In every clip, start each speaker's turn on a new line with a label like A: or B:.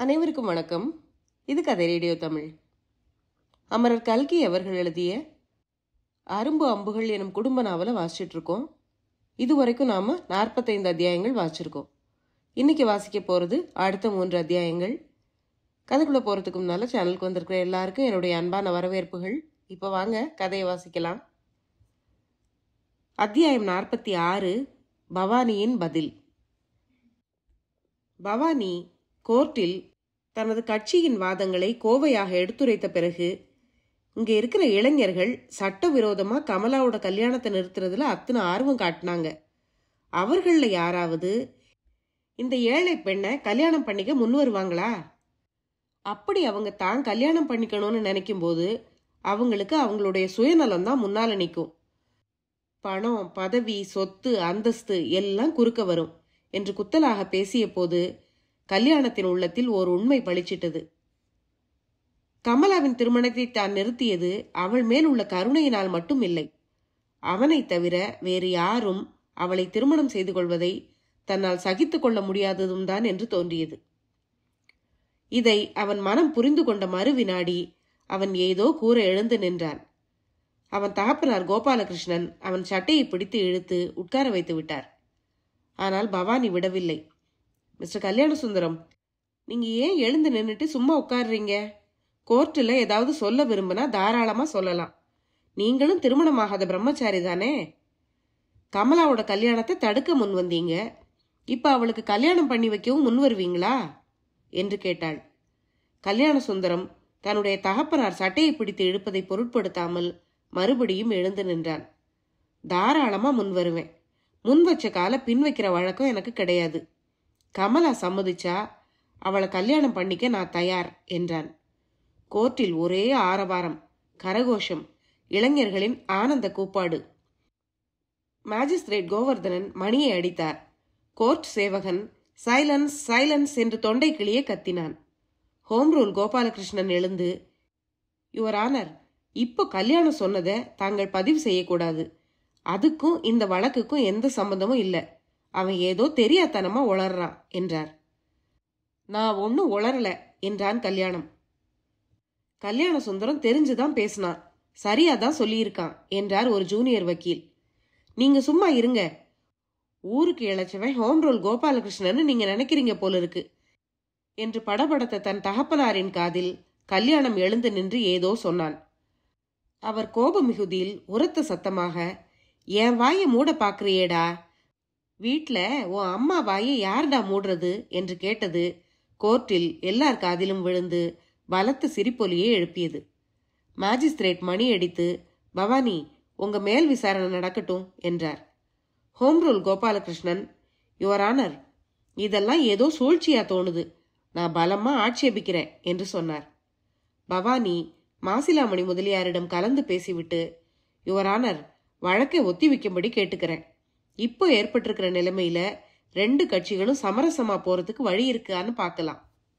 A: அனைவருக்கும் வணக்கம் இது கதை ரேடியோ தமிழ் அமரர் கல்கி அவர்கள் எழுதிய அரும்பு அம்புகள் எனும் குடும்ப நாவலை வாசிச்சுட்டு இருக்கோம் இது வரைக்கும் நாம நாற்பத்தைந்து அத்தியாயங்கள் வாசிச்சிருக்கோம் இன்னைக்கு வாசிக்க போறது அடுத்த மூன்று அத்தியாயங்கள் கதைக்குள்ள போறதுக்கு முன்னால சேனலுக்கு வந்திருக்கிற எல்லாருக்கும் என்னுடைய அன்பான வரவேற்புகள் இப்போ வாங்க கதையை வாசிக்கலாம் அத்தியாயம் நாற்பத்தி ஆறு பவானியின் பதில் பவானி கோர்ட்டில் தனது கட்சியின் வாதங்களை கோவையாக எடுத்துரைத்த பிறகு இங்க இருக்கிற இளைஞர்கள் சட்டவிரோதமா கமலாவோட கல்யாணத்தை நிறுத்துறதுல அத்தனை ஆர்வம் காட்டினாங்க அவர்கள யாராவது இந்த ஏழை பெண்ணை கல்யாணம் பண்ணிக்க முன் வருவாங்களா அப்படி அவங்க தான் கல்யாணம் பண்ணிக்கணும்னு நினைக்கும் போது அவங்களுக்கு அவங்களுடைய சுயநலம் தான் முன்னால நிற்கும் பணம் பதவி சொத்து அந்தஸ்து எல்லாம் குறுக்க வரும் என்று குத்தலாக பேசிய போது கல்யாணத்தின் உள்ளத்தில் ஓர் உண்மை பளிச்சிட்டது கமலாவின் திருமணத்தை தான் நிறுத்தியது அவள் மேல் உள்ள கருணையினால் மட்டும் இல்லை அவனைத் தவிர வேறு யாரும் அவளை திருமணம் செய்து கொள்வதை தன்னால் சகித்துக் கொள்ள முடியாததும் தான் என்று தோன்றியது இதை அவன் மனம் புரிந்து கொண்ட மறு வினாடி அவன் ஏதோ கூற எழுந்து நின்றான் அவன் தகப்பனார் கோபாலகிருஷ்ணன் அவன் சட்டையை பிடித்து இழுத்து உட்கார வைத்து விட்டார் ஆனால் பவானி விடவில்லை மிஸ்டர் கல்யாண சுந்தரம் நீங்க ஏன் எழுந்து நின்றுட்டு சும்மா உட்காடுறீங்க கோர்ட்டில் ஏதாவது சொல்ல விரும்பினா தாராளமா சொல்லலாம் நீங்களும் திருமணமாகாத பிரம்மச்சாரி தானே கமலாவோட கல்யாணத்தை தடுக்க முன் வந்தீங்க இப்ப அவளுக்கு கல்யாணம் பண்ணி வைக்கவும் முன் வருவீங்களா என்று கேட்டாள் கல்யாண சுந்தரம் தன்னுடைய தகப்பனார் சட்டையை பிடித்து இழுப்பதை பொருட்படுத்தாமல் மறுபடியும் எழுந்து நின்றான் தாராளமா முன் வருவேன் முன் வச்ச கால பின் வைக்கிற வழக்கம் எனக்கு கிடையாது கமலா சம்மதிச்சா அவளை கல்யாணம் பண்ணிக்க நான் தயார் என்றான் கோர்ட்டில் ஒரே ஆரவாரம் கரகோஷம் இளைஞர்களின் ஆனந்த கூப்பாடு மேஜிஸ்திரேட் கோவர்தனன் மணியை அடித்தார் கோர்ட் சேவகன் சைலன்ஸ் சைலன்ஸ் என்று தொண்டை கிளிய கத்தினான் ஹோம் ரூல் கோபாலகிருஷ்ணன் எழுந்து யுவர் ஆனர் இப்போ கல்யாணம் சொன்னதை தாங்கள் பதிவு செய்யக்கூடாது அதுக்கும் இந்த வழக்குக்கும் எந்த சம்பந்தமும் இல்லை அவன் ஏதோ தெரியாதனமா உளறான் என்றார் நான் ஒன்னும் உளரல என்றான் கல்யாணம் கல்யாண சுந்தரம் தெரிஞ்சுதான் பேசினான் சரியா தான் சொல்லியிருக்கான் என்றார் ஒரு ஜூனியர் வக்கீல் நீங்க சும்மா இருங்க ஊருக்கு இழைச்சவன் ஹோம் ரோல் கோபாலகிருஷ்ணன் நீங்க நினைக்கிறீங்க போல இருக்கு என்று படபடத்த தன் தகப்பனாரின் காதில் கல்யாணம் எழுந்து நின்று ஏதோ சொன்னான் அவர் கோப மிகுதியில் உரத்த சத்தமாக என் வாயை மூட பாக்குறியேடா வீட்ல உன் அம்மா வாயை யார்டா மூடுறது என்று கேட்டது கோர்ட்டில் எல்லார் காதிலும் விழுந்து பலத்த சிரிப்பொலியை எழுப்பியது மாஜிஸ்திரேட் மணி அடித்து பவானி உங்க மேல் விசாரணை நடக்கட்டும் என்றார் home rule Gopalakrishnan your honour இதெல்லாம் ஏதோ சூழ்ச்சியா தோணுது நான் பலமா ஆட்சேபிக்கிறேன் என்று சொன்னார் பவானி மாசிலாமணி முதலியாரிடம் கலந்து பேசிவிட்டு யுவர் ஆனர் வழக்கை ஒத்தி வைக்கும்படி கேட்டுக்கிறேன் இப்போ ஏற்பட்டிருக்கிற நிலைமையில ரெண்டு கட்சிகளும் சமரசமா போறதுக்கு வழி இருக்கான்னு பார்க்கலாம்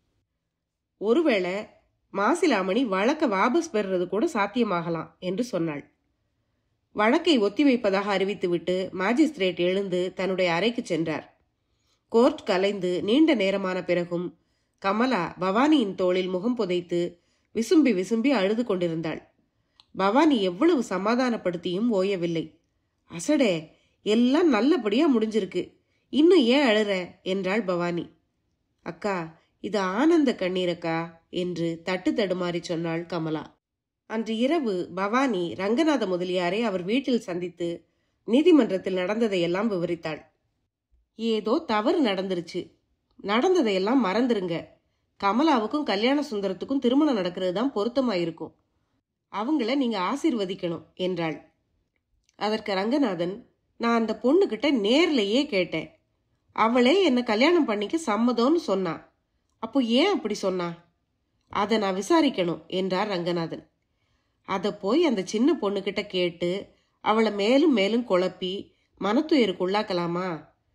A: ஒருவேளை மாசிலாமணி வழக்க வாபஸ் பெறுறது கூட சாத்தியமாகலாம் என்று சொன்னாள் வழக்கை ஒத்திவைப்பதாக அறிவித்துவிட்டு மாஜிஸ்திரேட் எழுந்து தன்னுடைய அறைக்கு சென்றார் கோர்ட் கலைந்து நீண்ட நேரமான பிறகும் கமலா பவானியின் தோளில் முகம் புதைத்து விசும்பி விசும்பி அழுது கொண்டிருந்தாள் பவானி எவ்வளவு சமாதானப்படுத்தியும் ஓயவில்லை அசடே எல்லாம் நல்லபடியா முடிஞ்சிருக்கு இன்னும் ஏன் அழுற என்றாள் பவானி அக்கா இது ஆனந்த கண்ணீரக்கா என்று தட்டு தடுமாறி சொன்னாள் கமலா அன்று இரவு பவானி ரங்கநாத முதலியாரை அவர் வீட்டில் சந்தித்து நீதிமன்றத்தில் நடந்ததையெல்லாம் விவரித்தாள் ஏதோ தவறு நடந்துருச்சு நடந்ததையெல்லாம் மறந்துருங்க கமலாவுக்கும் கல்யாண சுந்தரத்துக்கும் திருமணம் நடக்கிறது தான் பொருத்தமாயிருக்கும் அவங்கள நீங்க ஆசீர்வதிக்கணும் என்றாள் அதற்கு ரங்கநாதன் நான் அந்த பொண்ணுகிட்ட நேர்லயே கேட்டேன் அவளே என்ன கல்யாணம் பண்ணிக்க சம்மதம்னு சொன்னா அப்போ ஏன் அப்படி சொன்னா அதை நான் விசாரிக்கணும் என்றார் ரங்கநாதன் அதை போய் அந்த சின்ன பொண்ணுகிட்ட கேட்டு அவளை மேலும் மேலும் குழப்பி மனத்துயருக்கு உள்ளாக்கலாமா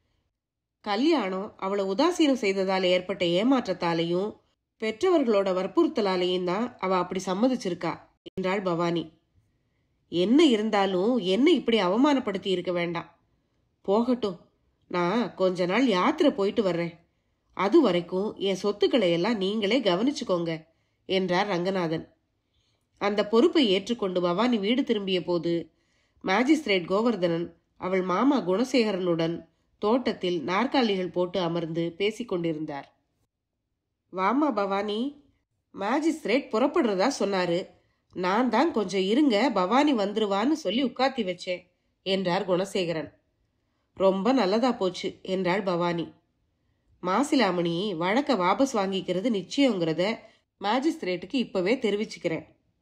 A: கல்யாணம் அவளை உதாசீனம் செய்ததால் ஏற்பட்ட ஏமாற்றத்தாலையும் பெற்றவர்களோட வற்புறுத்தலாலையும் தான் அவ அப்படி சம்மதிச்சிருக்கா என்றாள் பவானி என்ன இருந்தாலும் என்ன இப்படி அவமானப்படுத்தி இருக்க வேண்டாம் போகட்டும் நான் கொஞ்ச நாள் யாத்திரை போயிட்டு வர்றேன் அது வரைக்கும் என் சொத்துக்களை எல்லாம் நீங்களே கவனிச்சுக்கோங்க என்றார் ரங்கநாதன் அந்த பொறுப்பை ஏற்றுக்கொண்டு பவானி வீடு திரும்பிய போது மேஜிஸ்திரேட் கோவர்தனன் அவள் மாமா குணசேகரனுடன் தோட்டத்தில் நாற்காலிகள் போட்டு அமர்ந்து பேசிக் கொண்டிருந்தார் வாமா பவானி மேஜிஸ்திரேட் புறப்படுறதா சொன்னாரு நான் தான் கொஞ்சம் இருங்க பவானி வந்துருவான்னு சொல்லி உட்காத்தி வச்சேன் என்றார் குணசேகரன் ரொம்ப நல்லதா போச்சு என்றாள் பவானி மாசிலாமணி வழக்க வாபஸ் வாங்கிக்கிறது நிச்சயங்கிறத மேஜிஸ்திரேட்டுக்கு இப்பவே தெரிவிச்சுக்கிறேன்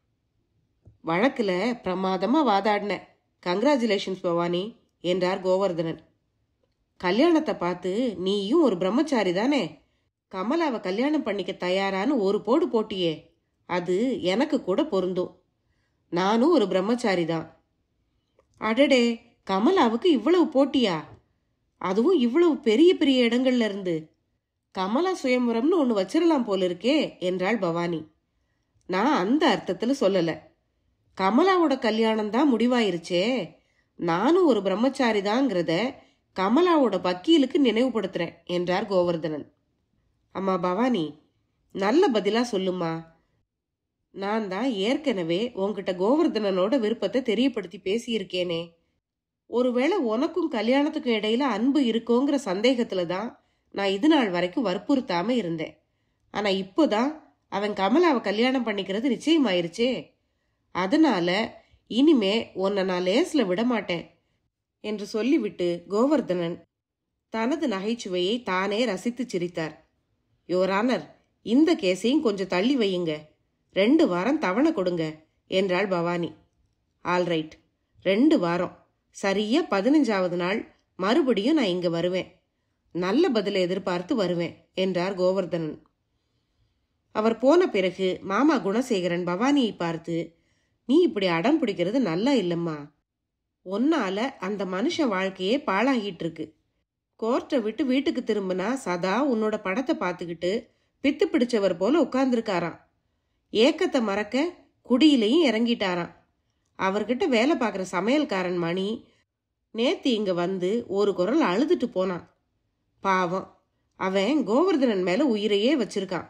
A: வழக்குல பிரமாதமா வாதாடின கங்க்ராச்சுலேஷன்ஸ் பவானி என்றார் கோவர்தனன் கல்யாணத்தை பார்த்து நீயும் ஒரு பிரம்மச்சாரி தானே கமலாவை கல்யாணம் பண்ணிக்க தயாரான்னு ஒரு போடு போட்டியே அது எனக்கு கூட பொருந்தும் நானும் ஒரு பிரம்மச்சாரி தான் அடடே கமலாவுக்கு இவ்வளவு போட்டியா அதுவும் இவ்வளவு பெரிய பெரிய இடங்கள்ல இருந்து கமலா சுயம்பரம்னு ஒன்று வச்சிடலாம் போல இருக்கே என்றாள் பவானி நான் அந்த அர்த்தத்துல சொல்லல கமலாவோட கல்யாணம் தான் முடிவாயிருச்சே நானும் ஒரு பிரம்மச்சாரி தாங்கிறத கமலாவோட வக்கீலுக்கு நினைவுபடுத்துறேன் என்றார் கோவர்தனன் அம்மா பவானி நல்ல பதிலா சொல்லுமா நான் தான் ஏற்கனவே உன்கிட்ட கோவர்தனனோட விருப்பத்தை தெரியப்படுத்தி பேசியிருக்கேனே ஒருவேளை உனக்கும் கல்யாணத்துக்கும் இடையில அன்பு இருக்கோங்கிற சந்தேகத்துல தான் நான் இது நாள் வரைக்கும் வற்புறுத்தாம இருந்தேன் ஆனா இப்போதான் அவன் கமலாவை கல்யாணம் பண்ணிக்கிறது நிச்சயமாயிருச்சே அதனால இனிமே உன்னை நான் லேஸ்ல விட மாட்டேன் என்று சொல்லிவிட்டு கோவர்தனன் தனது நகைச்சுவையை தானே ரசித்து சிரித்தார் யுவரானர் இந்த கேஸையும் கொஞ்சம் தள்ளி வையுங்க ரெண்டு வாரம் தவணை கொடுங்க என்றாள் பவானி ஆல்ரைட் ரெண்டு வாரம் சரியா பதினஞ்சாவது நாள் மறுபடியும் நான் இங்க வருவேன் நல்ல பதிலை எதிர்பார்த்து வருவேன் என்றார் கோவர்தனன் அவர் போன பிறகு மாமா குணசேகரன் பவானியை பார்த்து நீ இப்படி அடம் பிடிக்கிறது நல்லா இல்லம்மா ஒன்னால அந்த மனுஷ வாழ்க்கையே பாழாகிட்டு இருக்கு கோர்ட்டை விட்டு வீட்டுக்கு திரும்பினா சதா உன்னோட படத்தை பார்த்துக்கிட்டு பித்து பிடிச்சவர் போல உட்கார்ந்துருக்காராம் ஏக்கத்தை மறக்க குடியிலையும் இறங்கிட்டாராம் அவர்கிட்ட வேலை பார்க்குற சமையல்காரன் மணி நேத்து இங்க வந்து ஒரு குரல் அழுதுட்டு போனான் பாவம் அவன் கோவர்தனன் மேல உயிரையே வச்சிருக்கான்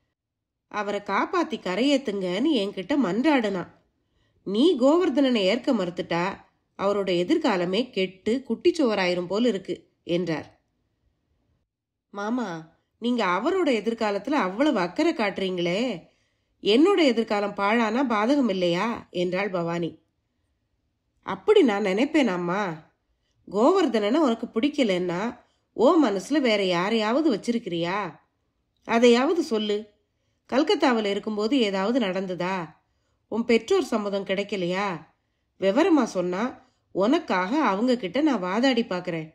A: அவரை காப்பாத்தி கரையேத்துங்கன்னு என்கிட்ட மன்றாடுனான் நீ கோவர்தனனை ஏற்க மறுத்துட்டா அவரோட எதிர்காலமே கெட்டு குட்டிச்சுவராயிரும் போல இருக்கு என்றார் மாமா நீங்க அவரோட எதிர்காலத்துல அவ்வளவு அக்கறை காட்டுறீங்களே என்னோட எதிர்காலம் பாழானா பாதகம் இல்லையா என்றாள் பவானி அப்படி நான் நினைப்பேன் அம்மா கோவர்தனனை உனக்கு பிடிக்கலன்னா ஓ மனசுல வேற யாரையாவது வச்சிருக்கிறியா அதையாவது சொல்லு கல்கத்தாவில் இருக்கும்போது ஏதாவது நடந்ததா உன் பெற்றோர் சம்மதம் கிடைக்கலையா விவரமா சொன்னா உனக்காக அவங்க கிட்ட நான் வாதாடி பார்க்கறேன்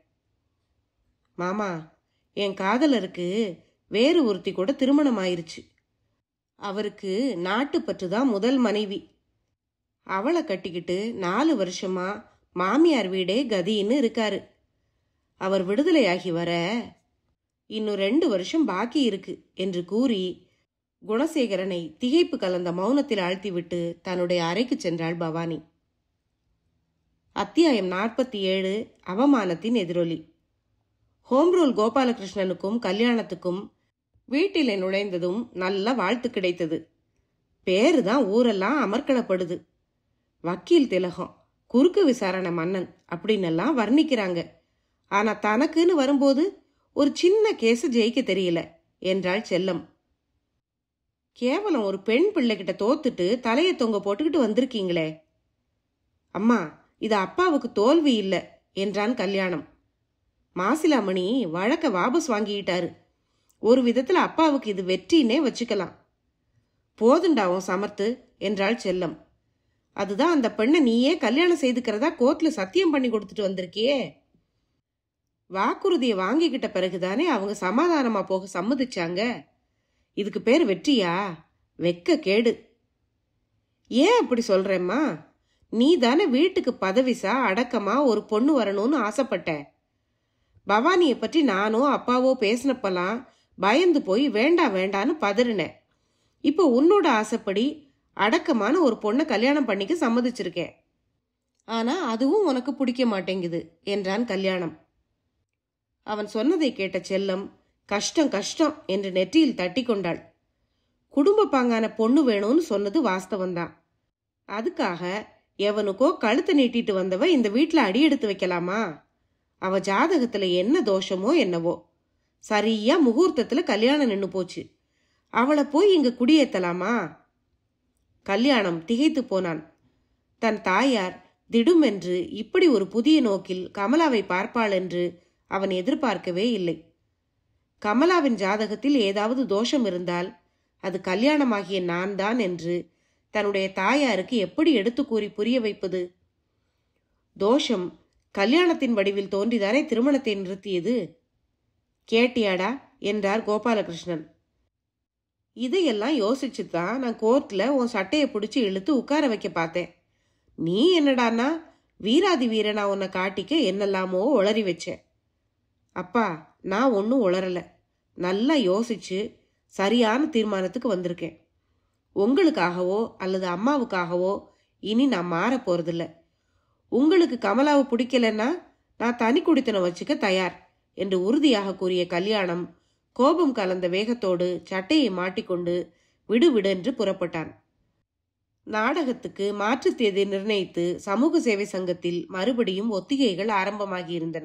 A: மாமா என் காதலருக்கு வேறு ஒருத்தி கூட திருமணம் ஆயிருச்சு அவருக்கு நாட்டுப்பற்று தான் முதல் மனைவி அவளை கட்டிக்கிட்டு நாலு வருஷமா மாமியார் வீடே கதின்னு இருக்காரு அவர் விடுதலையாகி வர இன்னும் ரெண்டு வருஷம் பாக்கி இருக்கு என்று கூறி குணசேகரனை திகைப்பு கலந்த மௌனத்தில் ஆழ்த்திவிட்டு தன்னுடைய அறைக்கு சென்றாள் பவானி அத்தியாயம் நாற்பத்தி ஏழு அவமானத்தின் எதிரொலி ஹோம்ரூல் கோபாலகிருஷ்ணனுக்கும் கல்யாணத்துக்கும் வீட்டிலே நுழைந்ததும் நல்ல வாழ்த்து கிடைத்தது பேரு தான் ஊரெல்லாம் அமர்க்களப்படுது வக்கீல் திலகம் குறுக்கு விசாரணை மன்னன் அப்படின்னெல்லாம் வர்ணிக்கிறாங்க ஆனா தனக்குன்னு வரும்போது ஒரு சின்ன கேஸ் ஜெயிக்க தெரியல என்றாள் செல்லம் கேவலம் ஒரு பெண் பிள்ளைகிட்ட தோத்துட்டு தலையை தொங்க போட்டுக்கிட்டு வந்திருக்கீங்களே அம்மா இது அப்பாவுக்கு தோல்வி இல்ல என்றான் கல்யாணம் மாசிலாமணி வழக்க வாபஸ் வாங்கிட்டாரு ஒரு விதத்துல அப்பாவுக்கு இது வெற்றினே வச்சுக்கலாம் போதுண்டா உன் சமர்த்து என்றாள் செல்லம் அதுதான் அந்த பெண்ணை நீயே கல்யாணம் செய்துக்கிறதா கோர்ட்ல சத்தியம் பண்ணி கொடுத்துட்டு வந்திருக்கியே வாக்குறுதியை வாங்கிக்கிட்ட பிறகுதானே அவங்க சமாதானமா போக சம்மதிச்சாங்க இதுக்கு பேர் வெற்றியா வெக்க கேடு ஏன் அப்படி சொல்றேம்மா நீ தானே வீட்டுக்கு பதவிசா அடக்கமா ஒரு பொண்ணு வரணும்னு ஆசைப்பட்ட பவானியை பற்றி நானோ அப்பாவோ பேசினப்பெல்லாம் பயந்து போய் வேண்டாம் வேண்டான்னு பதறினேன் இப்போ உன்னோட ஆசைப்படி அடக்கமான ஒரு பொண்ணை கல்யாணம் பண்ணிக்க சம்மதிச்சிருக்கேன் ஆனா அதுவும் உனக்கு பிடிக்க மாட்டேங்குது என்றான் கல்யாணம் அவன் சொன்னதை கேட்ட செல்லம் கஷ்டம் கஷ்டம் என்று நெற்றியில் தட்டி கொண்டாள் குடும்ப பாங்கான பொண்ணு வேணும்னு சொன்னது வாஸ்தவம்தான் அதுக்காக எவனுக்கோ கழுத்தை நீட்டிட்டு வந்தவ இந்த வீட்ல அடி எடுத்து வைக்கலாமா அவ ஜாதகத்துல என்ன தோஷமோ என்னவோ சரியா முகூர்த்தத்துல கல்யாணம் நின்னு போச்சு அவளை போய் இங்க குடியேத்தலாமா கல்யாணம் திகைத்து போனான் தன் தாயார் திடுமென்று இப்படி ஒரு புதிய நோக்கில் கமலாவை பார்ப்பாள் என்று அவன் எதிர்பார்க்கவே இல்லை கமலாவின் ஜாதகத்தில் ஏதாவது தோஷம் இருந்தால் அது கல்யாணமாகிய நான் தான் என்று தன்னுடைய தாயாருக்கு எப்படி எடுத்து கூறி புரிய வைப்பது தோஷம் கல்யாணத்தின் வடிவில் தோன்றிதானே திருமணத்தை நிறுத்தியது கேட்டியாடா என்றார் கோபாலகிருஷ்ணன் இதையெல்லாம் யோசிச்சு தான் நான் கோர்ட்ல உன் சட்டையை பிடிச்சி இழுத்து உட்கார வைக்க பார்த்தேன் நீ என்னடான்னா வீராதி வீரனா உன்னை காட்டிக்க என்னெல்லாமோ உளறி வச்ச அப்பா நான் ஒன்றும் உளரல நல்லா யோசிச்சு சரியான தீர்மானத்துக்கு வந்திருக்கேன் உங்களுக்காகவோ அல்லது அம்மாவுக்காகவோ இனி நான் மாற போறதில்ல உங்களுக்கு கமலாவை பிடிக்கலன்னா நான் தனி குடித்தனம் வச்சுக்க தயார் என்று உறுதியாக கூறிய கல்யாணம் கோபம் கலந்த வேகத்தோடு சட்டையை மாட்டிக்கொண்டு விடு விடென்று புறப்பட்டான் நாடகத்துக்கு மாற்றுத் தேதி நிர்ணயித்து சமூக சேவை சங்கத்தில் மறுபடியும் ஒத்திகைகள் ஆரம்பமாகி இருந்தன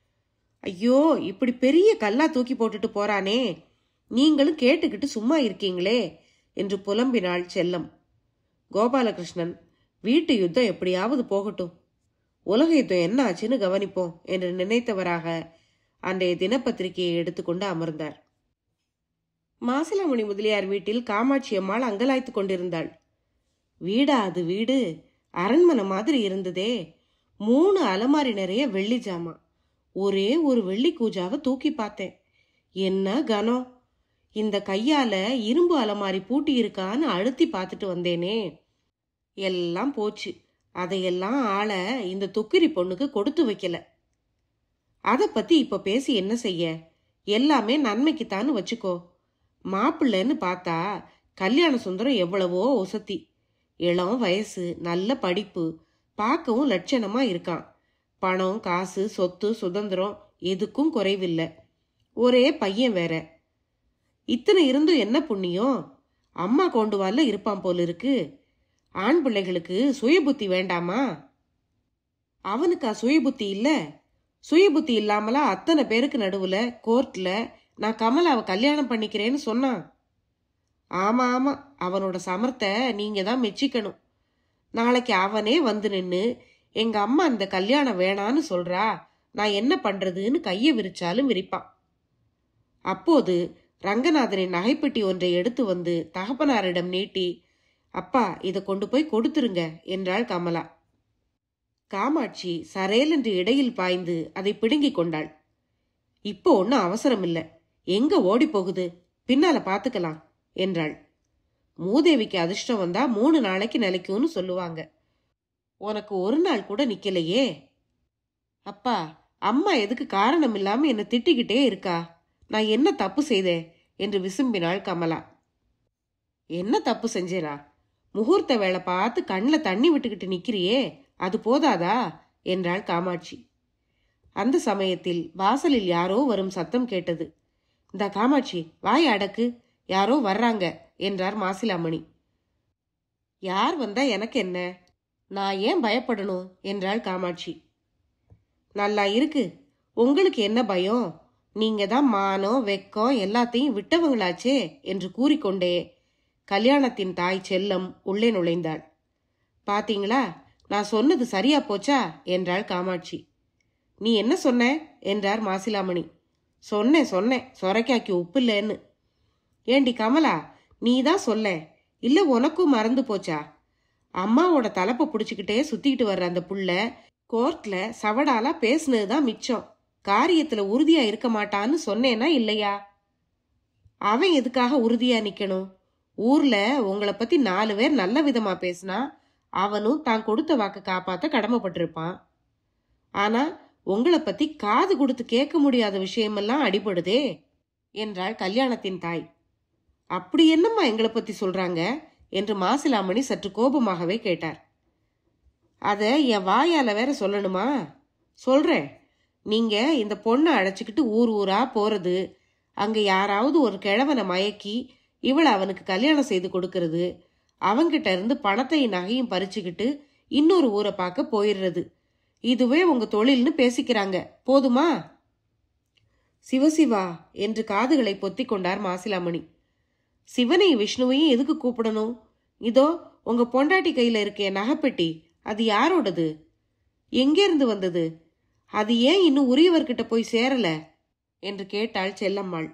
A: ஐயோ இப்படி பெரிய கல்லா தூக்கி போட்டுட்டு போறானே நீங்களும் கேட்டுக்கிட்டு சும்மா இருக்கீங்களே என்று புலம்பினாள் செல்லம் கோபாலகிருஷ்ணன் வீட்டு யுத்தம் எப்படியாவது போகட்டும் உலக யுத்தம் என்ன ஆச்சுன்னு கவனிப்போம் என்று நினைத்தவராக அன்றைய தினப்பத்திரிகையை எடுத்துக்கொண்டு அமர்ந்தார் மாசிலாமணி முதலியார் வீட்டில் காமாட்சி அம்மாள் அங்கலாய்த்துக் கொண்டிருந்தாள் வீடா அது வீடு அரண்மனை மாதிரி இருந்ததே மூணு அலமாரி நிறைய வெள்ளி ஜாமா ஒரே ஒரு வெள்ளி கூஜாவை தூக்கி பார்த்தேன் என்ன கனம் இந்த கையால இரும்பு அலமாரி பூட்டி இருக்கான்னு அழுத்தி பார்த்துட்டு வந்தேனே எல்லாம் போச்சு அதையெல்லாம் ஆள இந்த துக்கிரி பொண்ணுக்கு கொடுத்து வைக்கல அதை பத்தி இப்ப பேசி என்ன செய்ய எல்லாமே நன்மைக்குத்தான்னு வச்சுக்கோ மாப்பிள்ளைன்னு பார்த்தா கல்யாண சுந்தரம் எவ்வளவோ ஒசத்தி இளம் வயசு நல்ல படிப்பு பார்க்கவும் லட்சணமா இருக்கான் பணம் காசு சொத்து சுதந்திரம் எதுக்கும் குறைவில்லை ஒரே பையன் வேற இத்தனை இருந்தும் என்ன புண்ணியம் அம்மா கொண்டு வரல இருப்பான் போல இருக்கு ஆண் பிள்ளைகளுக்கு சுயபுத்தி வேண்டாமா அவனுக்கா சுயபுத்தி இல்ல சுயபுத்தி இல்லாமலா அத்தனை பேருக்கு நடுவுல கோர்ட்ல நான் கமலாவை கல்யாணம் பண்ணிக்கிறேன்னு சொன்னான் ஆமா ஆமா அவனோட சமர்த்த நீங்க தான் மெச்சிக்கணும் நாளைக்கு அவனே வந்து நின்னு எங்க அம்மா இந்த கல்யாணம் வேணான்னு சொல்றா நான் என்ன பண்றதுன்னு கையை விரிச்சாலும் விரிப்பான் அப்போது ரங்கநாதனின் நகைப்பெட்டி ஒன்றை எடுத்து வந்து தகப்பனாரிடம் நீட்டி அப்பா இதை கொண்டு போய் கொடுத்துருங்க என்றாள் கமலா காமாட்சி சரேலென்று இடையில் பாய்ந்து அதை பிடுங்கிக் கொண்டாள் இப்போ ஒன்றும் அவசரம் இல்ல எங்க ஓடி போகுது பின்னால பாத்துக்கலாம் என்றாள் மூதேவிக்கு அதிர்ஷ்டம் வந்தா மூணு நாளைக்கு நிலைக்கும்னு சொல்லுவாங்க உனக்கு ஒரு நாள் கூட நிக்கலையே அப்பா அம்மா எதுக்கு காரணம் இல்லாம என்ன திட்டிக்கிட்டே இருக்கா நான் என்ன தப்பு செய்தேன் என்று விசும்பினாள் கமலா என்ன தப்பு செஞ்சேரா முகூர்த்த வேலை பார்த்து கண்ணில் தண்ணி விட்டுக்கிட்டு நிக்கிறியே அது போதாதா என்றாள் காமாட்சி அந்த சமயத்தில் வாசலில் யாரோ வரும் சத்தம் கேட்டது இந்த காமாட்சி வாய் அடக்கு யாரோ வர்றாங்க என்றார் மாசிலாமணி யார் வந்தா எனக்கு என்ன நான் ஏன் பயப்படணும் என்றாள் காமாட்சி நல்லா இருக்கு உங்களுக்கு என்ன பயம் நீங்க தான் மானம் வெக்கம் எல்லாத்தையும் விட்டவங்களாச்சே என்று கூறிக்கொண்டே கல்யாணத்தின் தாய் செல்லம் உள்ளே நுழைந்தாள் பாத்தீங்களா நான் சொன்னது சரியா போச்சா என்றாள் காமாட்சி நீ என்ன சொன்ன என்றார் மாசிலாமணி சொன்னேன் சொன்னேன் சொரைக்காக்கி உப்பு இல்லைன்னு ஏண்டி கமலா நீ தான் சொல்ல இல்ல உனக்கும் மறந்து போச்சா அம்மாவோட தலைப்பை பிடிச்சிக்கிட்டே சுத்திக்கிட்டு வர்ற அந்த புள்ள கோர்ட்ல சவடாலா பேசுனது தான் மிச்சம் காரியத்துல உறுதியா இருக்க மாட்டான்னு சொன்னேனா இல்லையா அவன் எதுக்காக உறுதியா நிக்கணும் ஊர்ல உங்களை பத்தி நாலு பேர் நல்ல விதமா பேசினா அவனும் தான் கொடுத்த வாக்கு காப்பாத்த கடமைப்பட்டிருப்பான் ஆனா உங்களை பத்தி காது கொடுத்து கேட்க முடியாத விஷயமெல்லாம் அடிபடுதே என்றாள் கல்யாணத்தின் தாய் அப்படி என்னம்மா எங்களை பத்தி சொல்றாங்க என்று மாசிலாமணி சற்று கோபமாகவே கேட்டார் அத என் வாயால வேற சொல்லணுமா சொல்றேன் நீங்க இந்த பொண்ணை அழைச்சிக்கிட்டு ஊர் ஊரா போறது அங்க யாராவது ஒரு கிழவனை மயக்கி இவளை அவனுக்கு கல்யாணம் செய்து கொடுக்கறது அவங்கிட்ட இருந்து பணத்தையும் நகையும் பறிச்சுக்கிட்டு இன்னொரு ஊரை பார்க்க போயிடுறது இதுவே உங்க தொழில்னு பேசிக்கிறாங்க போதுமா சிவசிவா என்று காதுகளை பொத்திக் கொண்டார் மாசிலாமணி சிவனையும் விஷ்ணுவையும் எதுக்கு கூப்பிடணும் இதோ உங்க பொண்டாட்டி கையில இருக்கே நகைப்பெட்டி அது யாரோடது எங்கேருந்து வந்தது அது ஏன் இன்னும் உரியவர்கிட்ட போய் சேரல என்று கேட்டாள் செல்லம்மாள்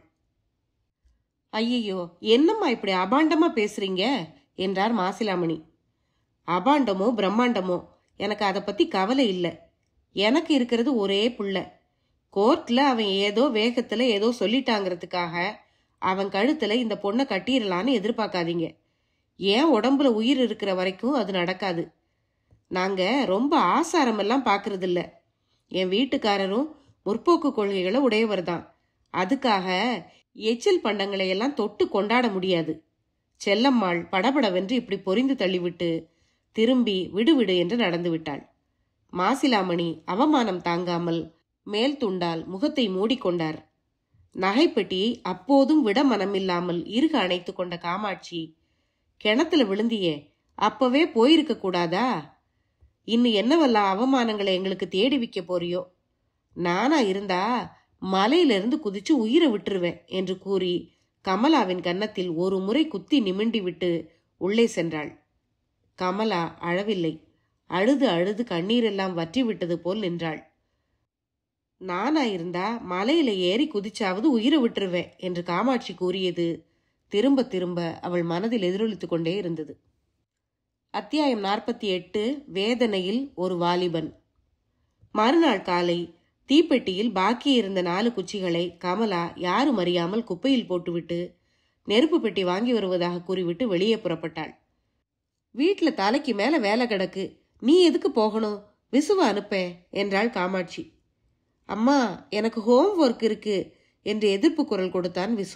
A: ஐயையோ என்னம்மா இப்படி அபாண்டமா பேசுறீங்க என்றார் மாசிலாமணி அபாண்டமோ பிரம்மாண்டமோ எனக்கு அதை பத்தி கவலை இல்லை எனக்கு இருக்கிறது ஒரே புள்ள கோர்ட்ல அவன் ஏதோ வேகத்துல ஏதோ சொல்லிட்டாங்கிறதுக்காக அவன் கழுத்துல இந்த பொண்ணை கட்டிடலான்னு எதிர்பார்க்காதீங்க ஏன் உடம்புல உயிர் இருக்கிற வரைக்கும் அது நடக்காது நாங்க ரொம்ப ஆசாரமெல்லாம் பார்க்கறது இல்ல என் வீட்டுக்காரரும் முற்போக்கு கொள்கைகளை உடையவர் தான் அதுக்காக எச்சில் பண்டங்களை எல்லாம் தொட்டு கொண்டாட முடியாது செல்லம்மாள் படபடவென்று இப்படி பொரிந்து தள்ளிவிட்டு திரும்பி விடுவிடு என்று நடந்து விட்டாள் மாசிலாமணி அவமானம் தாங்காமல் மேல் துண்டால் முகத்தை மூடிக்கொண்டார் நகைப்பெட்டியை அப்போதும் விட மனமில்லாமல் இறுக அணைத்து கொண்ட காமாட்சி கிணத்துல விழுந்தியே அப்பவே போயிருக்க கூடாதா இன்னும் என்னவெல்லாம் அவமானங்களை எங்களுக்கு தேடி வைக்க போறியோ நானா இருந்தா மலையிலிருந்து குதிச்சு உயிரை விட்டுருவேன் என்று கூறி கமலாவின் கன்னத்தில் ஒரு முறை குத்தி நிமிண்டி விட்டு உள்ளே சென்றாள் கமலா அழவில்லை அழுது அழுது கண்ணீரெல்லாம் வற்றி விட்டது போல் நின்றாள் நானா இருந்தா மலையில ஏறி குதிச்சாவது உயிரை விட்டுருவேன் என்று காமாட்சி கூறியது திரும்ப திரும்ப அவள் மனதில் எதிரொலித்துக் கொண்டே இருந்தது அத்தியாயம் நாற்பத்தி எட்டு வேதனையில் ஒரு வாலிபன் மறுநாள் காலை தீப்பெட்டியில் பாக்கி இருந்த நாலு குச்சிகளை கமலா யாரும் அறியாமல் குப்பையில் போட்டுவிட்டு நெருப்பு பெட்டி வாங்கி வருவதாக கூறிவிட்டு வெளியே புறப்பட்டாள் வீட்ல தலைக்கு மேல வேலை கிடக்கு நீ எதுக்கு போகணும் விசுவ அனுப்பேன் என்றாள் காமாட்சி அம்மா எனக்கு ஹோம் ஒர்க் இருக்கு என்று எதிர்ப்பு குரல் கொடுத்தான் விசு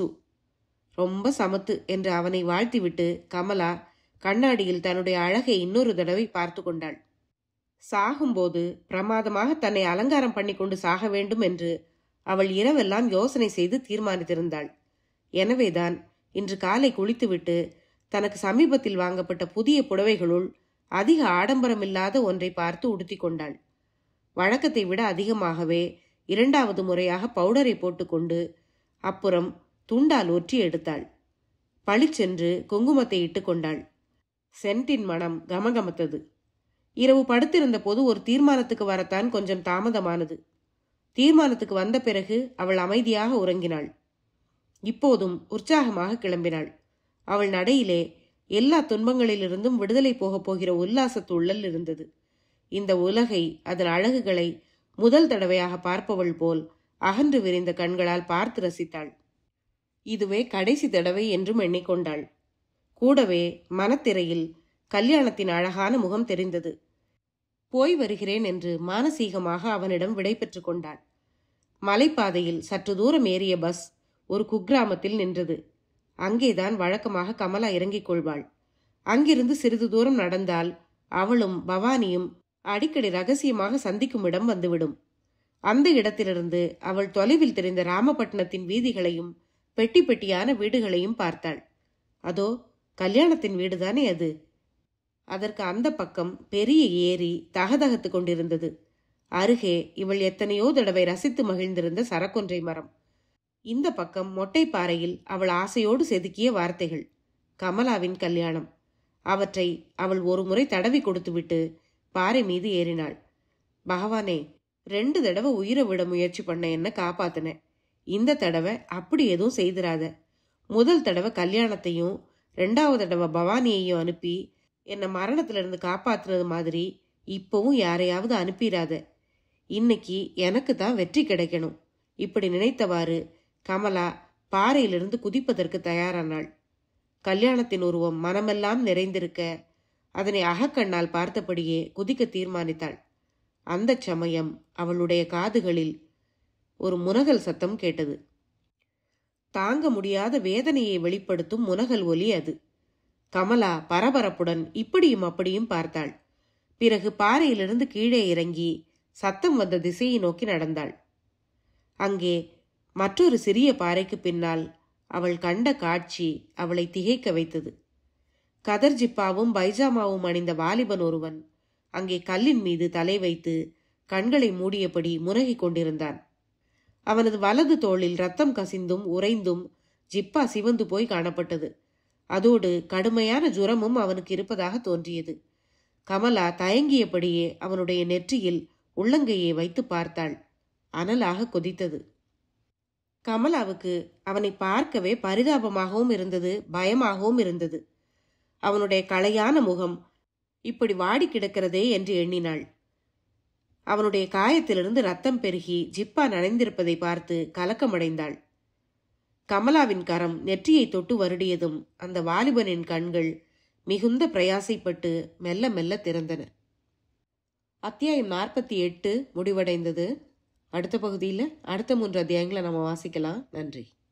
A: ரொம்ப சமத்து என்று அவனை வாழ்த்திவிட்டு கமலா கண்ணாடியில் தன்னுடைய அழகை இன்னொரு தடவை பார்த்து கொண்டாள் சாகும்போது பிரமாதமாக தன்னை அலங்காரம் பண்ணி கொண்டு சாக வேண்டும் என்று அவள் இரவெல்லாம் யோசனை செய்து தீர்மானித்திருந்தாள் எனவேதான் இன்று காலை குளித்துவிட்டு தனக்கு சமீபத்தில் வாங்கப்பட்ட புதிய புடவைகளுள் அதிக ஆடம்பரமில்லாத ஒன்றை பார்த்து உடுத்திக் கொண்டாள் வழக்கத்தை விட அதிகமாகவே இரண்டாவது முறையாக பவுடரை போட்டுக்கொண்டு அப்புறம் துண்டால் ஒற்றி எடுத்தாள் பளிச்சென்று குங்குமத்தை இட்டுக்கொண்டாள் சென்டின் மனம் கமகமத்தது இரவு படுத்திருந்த போது ஒரு தீர்மானத்துக்கு வரத்தான் கொஞ்சம் தாமதமானது தீர்மானத்துக்கு வந்த பிறகு அவள் அமைதியாக உறங்கினாள் இப்போதும் உற்சாகமாக கிளம்பினாள் அவள் நடையிலே எல்லா துன்பங்களிலிருந்தும் விடுதலை போகப் போகிற உல்லாச துள்ளல் இருந்தது இந்த உலகை அதன் அழகுகளை முதல் தடவையாக பார்ப்பவள் போல் அகன்று விரிந்த கண்களால் பார்த்து ரசித்தாள் இதுவே கடைசி தடவை என்றும் எண்ணிக்கொண்டாள் கூடவே மனத்திரையில் கல்யாணத்தின் அழகான முகம் தெரிந்தது போய் வருகிறேன் என்று மானசீகமாக அவனிடம் விடை பெற்றுக் கொண்டாள் மலைப்பாதையில் சற்று தூரம் ஏறிய பஸ் ஒரு குக்கிராமத்தில் நின்றது அங்கேதான் வழக்கமாக கமலா இறங்கிக் கொள்வாள் அங்கிருந்து சிறிது தூரம் நடந்தால் அவளும் பவானியும் அடிக்கடி ரகசியமாக சந்திக்கும் இடம் வந்துவிடும் அந்த இடத்திலிருந்து அவள் தொலைவில் தெரிந்த ராமபட்டணத்தின் வீதிகளையும் பெட்டி பெட்டியான வீடுகளையும் பார்த்தாள் அதோ கல்யாணத்தின் வீடுதானே அது அதற்கு அந்த பக்கம் பெரிய ஏரி தகதகத்து கொண்டிருந்தது அருகே இவள் எத்தனையோ தடவை ரசித்து மகிழ்ந்திருந்த சரக்கொன்றை மரம் இந்த பக்கம் மொட்டைப்பாறையில் அவள் ஆசையோடு செதுக்கிய வார்த்தைகள் கமலாவின் கல்யாணம் அவற்றை அவள் ஒரு முறை தடவி கொடுத்துவிட்டு பாறை மீது ஏறினாள் பகவானே ரெண்டு தடவை உயிரை விட முயற்சி பண்ண என்ன காப்பாத்தினேன் இந்த தடவை அப்படி எதுவும் செய்திராத முதல் தடவை கல்யாணத்தையும் ரெண்டாவது தடவை பவானியையும் அனுப்பி என்னை மரணத்திலிருந்து காப்பாத்துனது மாதிரி இப்பவும் யாரையாவது அனுப்பிடாத இன்னைக்கு எனக்கு தான் வெற்றி கிடைக்கணும் இப்படி நினைத்தவாறு கமலா பாறையிலிருந்து குதிப்பதற்கு தயாரானாள் கல்யாணத்தின் உருவம் மனமெல்லாம் நிறைந்திருக்க அதனை அகக்கண்ணால் பார்த்தபடியே குதிக்க தீர்மானித்தாள் அந்த சமயம் அவளுடைய காதுகளில் ஒரு முனகல் சத்தம் கேட்டது தாங்க முடியாத வேதனையை வெளிப்படுத்தும் முனகல் ஒலி அது கமலா பரபரப்புடன் இப்படியும் அப்படியும் பார்த்தாள் பிறகு பாறையிலிருந்து கீழே இறங்கி சத்தம் வந்த திசையை நோக்கி நடந்தாள் அங்கே மற்றொரு சிறிய பாறைக்கு பின்னால் அவள் கண்ட காட்சி அவளை திகைக்க வைத்தது கதர் ஜிப்பாவும் பைஜாமாவும் அணிந்த வாலிபன் ஒருவன் அங்கே கல்லின் மீது தலை வைத்து கண்களை மூடியபடி முனகிக் கொண்டிருந்தான் அவனது வலது தோளில் ரத்தம் கசிந்தும் உறைந்தும் ஜிப்பா சிவந்து போய் காணப்பட்டது அதோடு கடுமையான ஜுரமும் அவனுக்கு இருப்பதாக தோன்றியது கமலா தயங்கியபடியே அவனுடைய நெற்றியில் உள்ளங்கையை வைத்து பார்த்தாள் அனலாக கொதித்தது கமலாவுக்கு அவனை பார்க்கவே பரிதாபமாகவும் இருந்தது பயமாகவும் இருந்தது அவனுடைய களையான முகம் இப்படி வாடி கிடக்கிறதே என்று எண்ணினாள் அவனுடைய காயத்திலிருந்து ரத்தம் பெருகி ஜிப்பா நனைந்திருப்பதை பார்த்து கலக்கமடைந்தாள் கமலாவின் கரம் நெற்றியை தொட்டு வருடியதும் அந்த வாலிபனின் கண்கள் மிகுந்த பிரயாசைப்பட்டு மெல்ல மெல்ல திறந்தன அத்தியாயம் நாற்பத்தி எட்டு முடிவடைந்தது அடுத்த பகுதியில் அடுத்த மூன்று அத்தியாயங்களை நம்ம வாசிக்கலாம் நன்றி